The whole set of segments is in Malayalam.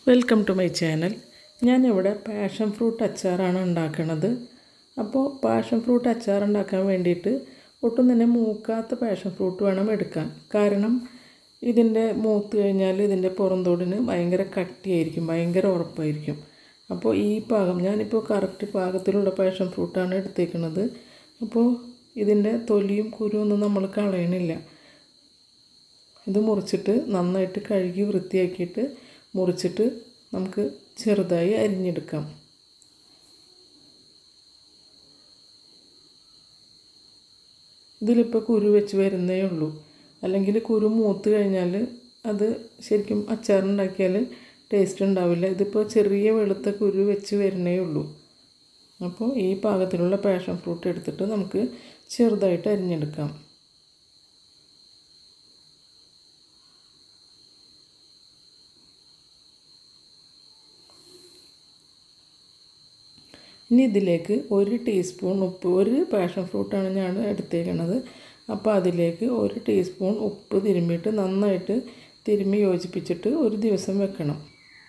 വെൽക്കം ടു മൈ ചാനൽ ഞാനിവിടെ പാഷൻ ഫ്രൂട്ട് അച്ചാറാണ് ഉണ്ടാക്കുന്നത് അപ്പോൾ പാഷൻ ഫ്രൂട്ട് അച്ചാർ ഉണ്ടാക്കാൻ വേണ്ടിയിട്ട് ഒട്ടും തന്നെ മൂക്കാത്ത പാഷൻ ഫ്രൂട്ട് വേണം എടുക്കാൻ കാരണം ഇതിൻ്റെ മൂത്ത് കഴിഞ്ഞാൽ ഇതിൻ്റെ പുറന്തോടിന് ഭയങ്കര കട്ടിയായിരിക്കും ഭയങ്കര ഉറപ്പായിരിക്കും അപ്പോൾ ഈ പാകം ഞാനിപ്പോൾ കറക്റ്റ് പാകത്തിലുള്ള പാഷൻ ഫ്രൂട്ടാണ് എടുത്തേക്കുന്നത് അപ്പോൾ ഇതിൻ്റെ തൊലിയും കുരുവൊന്നും നമ്മൾ കളയണില്ല ഇത് മുറിച്ചിട്ട് നന്നായിട്ട് കഴുകി വൃത്തിയാക്കിയിട്ട് മുറിച്ചിട്ട് നമുക്ക് ചെറുതായി അരിഞ്ഞെടുക്കാം ഇതിലിപ്പോൾ കുരു വെച്ച് വരുന്നേ ഉള്ളൂ അല്ലെങ്കിൽ കുരു മൂത്ത് കഴിഞ്ഞാൽ അത് ശരിക്കും അച്ചാറുണ്ടാക്കിയാൽ ടേസ്റ്റ് ഉണ്ടാവില്ല ഇതിപ്പോൾ ചെറിയ വെളുത്ത കുരു വെച്ച് വരുന്നേ ഉള്ളൂ അപ്പോൾ ഈ പാകത്തിലുള്ള പാഷൻ ഫ്രൂട്ട് എടുത്തിട്ട് നമുക്ക് ചെറുതായിട്ട് അരിഞ്ഞെടുക്കാം ഇനി ഇതിലേക്ക് ഒരു ടീസ്പൂൺ ഉപ്പ് ഒരു പാഷൻ ഫ്രൂട്ടാണ് ഞാൻ എടുത്തേക്കണത് അപ്പോൾ അതിലേക്ക് ഒരു ടീസ്പൂൺ ഉപ്പ് തിരുമ്മിയിട്ട് നന്നായിട്ട് തിരുമ്മി യോജിപ്പിച്ചിട്ട് ഒരു ദിവസം വെക്കണം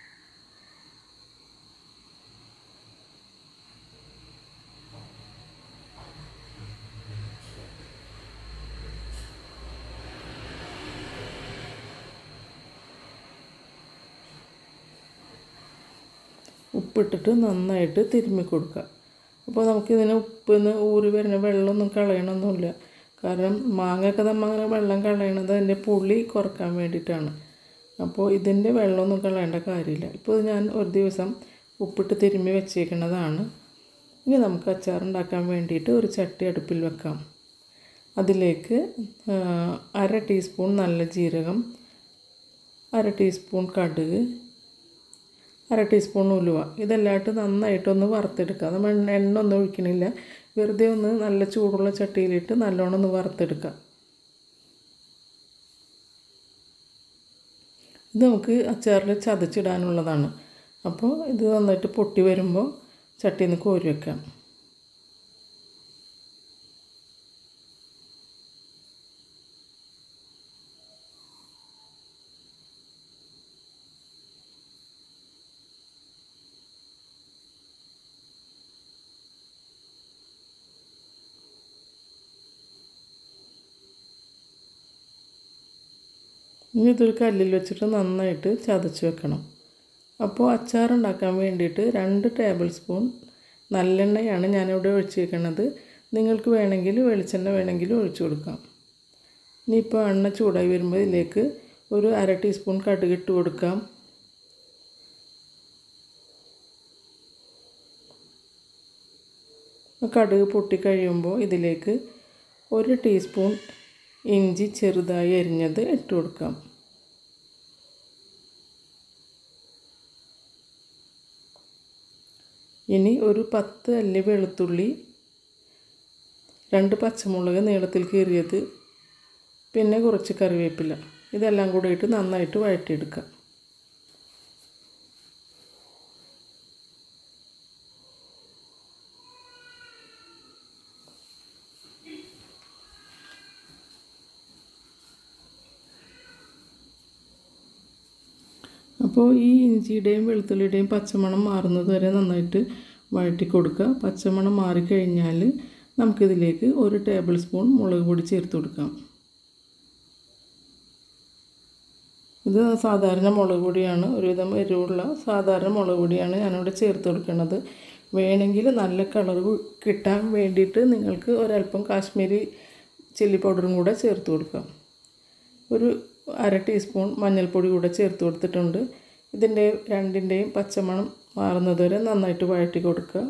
ഉപ്പിട്ടിട്ട് നന്നായിട്ട് തിരുമ്മി കൊടുക്കുക അപ്പോൾ നമുക്കിതിന് ഉപ്പിന്ന് ഊറി വരുന്ന വെള്ളമൊന്നും കളയണമെന്നില്ല കാരണം മാങ്ങയൊക്കെ നമ്മൾ അങ്ങനെ വെള്ളം കളയണത് അതിൻ്റെ പുളി കുറക്കാൻ വേണ്ടിയിട്ടാണ് അപ്പോൾ ഇതിൻ്റെ വെള്ളമൊന്നും കളയേണ്ട കാര്യമില്ല ഇപ്പോൾ ഞാൻ ഒരു ദിവസം ഉപ്പിട്ട് തിരുമ്മി വെച്ചേക്കുന്നതാണ് ഇനി നമുക്ക് അച്ചാർ ഉണ്ടാക്കാൻ വേണ്ടിയിട്ട് ഒരു ചട്ടി അടുപ്പിൽ വെക്കാം അതിലേക്ക് അര ടീസ്പൂൺ നല്ല ജീരകം അര ടീസ്പൂൺ കടുക് അര ടീസ്പൂൺ ഉലുവ ഇതെല്ലാമായിട്ട് നന്നായിട്ടൊന്ന് വറുത്തെടുക്കുക നമ്മൾ എണ്ണ എണ്ണ ഒന്നും ഒഴിക്കണില്ല വെറുതെ ഒന്ന് നല്ല ചൂടുള്ള ചട്ടിയിലിട്ട് നല്ലോണം ഒന്ന് വറുത്തെടുക്കുക ഇത് നമുക്ക് അച്ചാറിൽ ചതച്ചിടാനുള്ളതാണ് അപ്പോൾ ഇത് നന്നായിട്ട് പൊട്ടി വരുമ്പോൾ ചട്ടിയിൽ നിന്ന് കോരി വെക്കാം ഇനി ഇതൊരു കല്ലിൽ വെച്ചിട്ട് നന്നായിട്ട് ചതച്ച് വെക്കണം അപ്പോൾ അച്ചാർ ഉണ്ടാക്കാൻ വേണ്ടിയിട്ട് രണ്ട് ടേബിൾ സ്പൂൺ നല്ലെണ്ണയാണ് ഞാനിവിടെ ഒഴിച്ചേക്കുന്നത് നിങ്ങൾക്ക് വേണമെങ്കിൽ വെളിച്ചെണ്ണ വേണമെങ്കിൽ ഒഴിച്ചു കൊടുക്കാം ഇനിയിപ്പോൾ എണ്ണ ചൂടായി വരുമ്പോൾ ഇതിലേക്ക് ഒരു അര ടീസ്പൂൺ കടുക് ഇട്ട് കൊടുക്കാം കടുക് പൊട്ടിക്കഴിയുമ്പോൾ ഇതിലേക്ക് ഒരു ടീസ്പൂൺ ഇഞ്ചി ചെറുതായി അരിഞ്ഞത് ഇട്ട് കൊടുക്കാം ഇനി ഒരു പത്ത് അല്ലി വെളുത്തുള്ളി രണ്ട് പച്ചമുളക് നീളത്തിൽ കീറിയത് പിന്നെ കുറച്ച് കറിവേപ്പില ഇതെല്ലാം കൂടെ ഇട്ട് നന്നായിട്ട് വഴറ്റിയെടുക്കാം അപ്പോൾ ഈ ഇഞ്ചിയുടെയും വെളുത്തുള്ളിയുടെയും പച്ചമണം മാറുന്നത് വരെ നന്നായിട്ട് വഴറ്റി കൊടുക്കുക പച്ചമണം മാറിക്കഴിഞ്ഞാൽ നമുക്കിതിലേക്ക് ഒരു ടേബിൾ സ്പൂൺ മുളക് പൊടി ചേർത്ത് കൊടുക്കാം ഇത് സാധാരണ മുളക് പൊടിയാണ് ഒരുവിധം എരിവുള്ള സാധാരണ മുളക് പൊടിയാണ് ഞാനിവിടെ ചേർത്ത് കൊടുക്കുന്നത് വേണമെങ്കിൽ നല്ല കളർ കിട്ടാൻ വേണ്ടിയിട്ട് നിങ്ങൾക്ക് ഒരല്പം കാശ്മീരി ചില്ലി പൗഡറും കൂടെ ചേർത്ത് കൊടുക്കാം ഒരു അര ടീസ്പൂൺ മഞ്ഞൾപ്പൊടി കൂടെ ചേർത്ത് കൊടുത്തിട്ടുണ്ട് ഇതിൻ്റെ രണ്ടിൻ്റെയും പച്ചമണം മാറുന്നത് വരെ നന്നായിട്ട് വഴറ്റി കൊടുക്കുക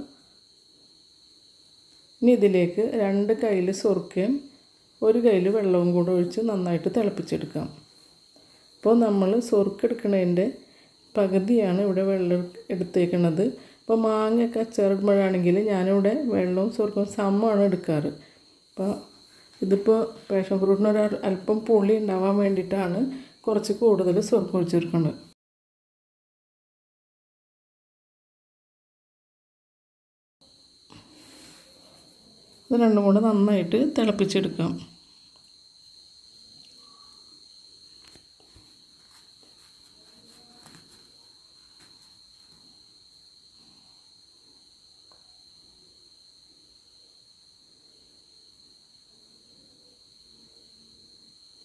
ഇനി ഇതിലേക്ക് രണ്ട് കയ്യിൽ സുറുക്കയും ഒരു കയ്യിൽ വെള്ളവും കൂടെ ഒഴിച്ച് നന്നായിട്ട് തിളപ്പിച്ചെടുക്കാം അപ്പോൾ നമ്മൾ സുറുക്കെടുക്കുന്നതിൻ്റെ പകുതിയാണ് ഇവിടെ വെള്ളം എടുത്തേക്കുന്നത് ഇപ്പോൾ മാങ്ങയൊക്കെ അച്ചാറിടുമ്പോഴാണെങ്കിൽ ഞാനിവിടെ വെള്ളവും സുറുക്കവും സമമാണ് എടുക്കാറ് അപ്പോൾ ഇതിപ്പോൾ പാഷൻ ഫ്രൂട്ടിന് ഒരു അല്പം പുളി ഉണ്ടാവാൻ വേണ്ടിയിട്ടാണ് കുറച്ച് കൂടുതൽ സ്വർക്കം ഒഴിച്ചെടുക്കുന്നത് ഇത് രണ്ടും കൂടെ നന്നായിട്ട് തിളപ്പിച്ചെടുക്കാം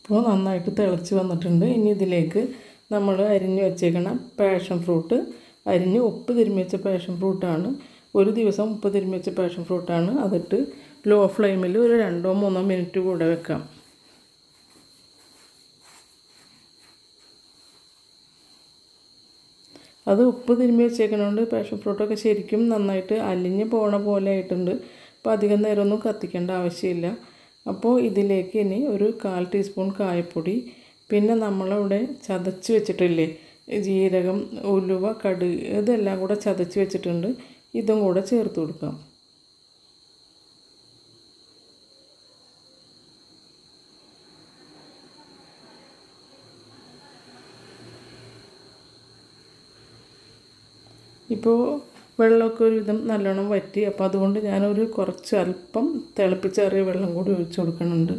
ഇപ്പോൾ നന്നായിട്ട് തിളച്ച് വന്നിട്ടുണ്ട് ഇനി ഇതിലേക്ക് നമ്മൾ അരിഞ്ഞ് വെച്ചേക്കണ പാഷൻ ഫ്രൂട്ട് അരിഞ്ഞ് ഉപ്പ് തിരുമ്മി വെച്ച പാഷൻ ഫ്രൂട്ടാണ് ഒരു ദിവസം ഉപ്പ് തിരുമ്മി വെച്ച പാഷൻ ഫ്രൂട്ടാണ് അതിട്ട് ലോ ഫ്ലെയിമിൽ ഒരു രണ്ടോ മൂന്നോ മിനിറ്റ് കൂടെ വെക്കാം അത് ഉപ്പ് തിരുമ്മി വെച്ചേക്കണോണ്ട് പാഷൻ ഫ്രൂട്ടൊക്കെ ശരിക്കും നന്നായിട്ട് അലിഞ്ഞ് പോണ പോലെ ആയിട്ടുണ്ട് അപ്പോൾ അധികം നേരമൊന്നും കത്തിക്കേണ്ട ആവശ്യമില്ല അപ്പോൾ ഇതിലേക്ക് ഇനി ഒരു കാൽ ടീസ്പൂൺ കായപ്പൊടി പിന്നെ നമ്മളിവിടെ ചതച്ച് വെച്ചിട്ടില്ലേ ജീരകം ഉലുവ കടുക് ഇതെല്ലാം കൂടെ ചതച്ച് വെച്ചിട്ടുണ്ട് ഇതും കൂടെ ചേർത്ത് കൊടുക്കാം ഇപ്പോൾ വെള്ളമൊക്കെ ഒരുവിധം നല്ലോണം വറ്റി അപ്പോൾ അതുകൊണ്ട് ഞാനൊരു കുറച്ച് അല്പം തിളപ്പിച്ചറിയ വെള്ളം കൂടി ഒഴിച്ചു കൊടുക്കുന്നുണ്ട്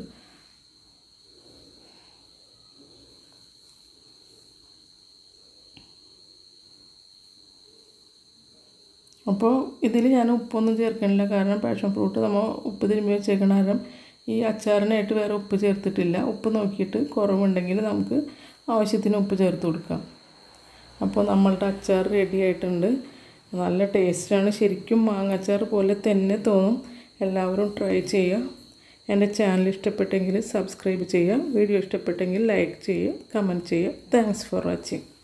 അപ്പോൾ ഇതിൽ ഞാൻ ഉപ്പൊന്നും ചേർക്കണില്ല കാരണം പാഷൻ ഫ്രൂട്ട് നമ്മൾ ഉപ്പ് തിരുമ്പി വെച്ചേക്കണ കാരണം ഈ അച്ചാറിനായിട്ട് വേറെ ഉപ്പ് ചേർത്തിട്ടില്ല ഉപ്പ് നോക്കിയിട്ട് കുറവുണ്ടെങ്കിൽ നമുക്ക് ആവശ്യത്തിന് ഉപ്പ് ചേർത്ത് കൊടുക്കാം അപ്പോൾ നമ്മളുടെ അച്ചാർ റെഡി ആയിട്ടുണ്ട് നല്ല ടേസ്റ്റാണ് ശരിക്കും മാങ്ങാച്ചാർ പോലെ തന്നെ തോന്നും എല്ലാവരും ട്രൈ ചെയ്യുക എൻ്റെ ചാനൽ ഇഷ്ടപ്പെട്ടെങ്കിൽ സബ്സ്ക്രൈബ് ചെയ്യുക വീഡിയോ ഇഷ്ടപ്പെട്ടെങ്കിൽ ലൈക്ക് ചെയ്യുക കമൻറ്റ് ചെയ്യുക താങ്ക്സ് ഫോർ വാച്ചിങ്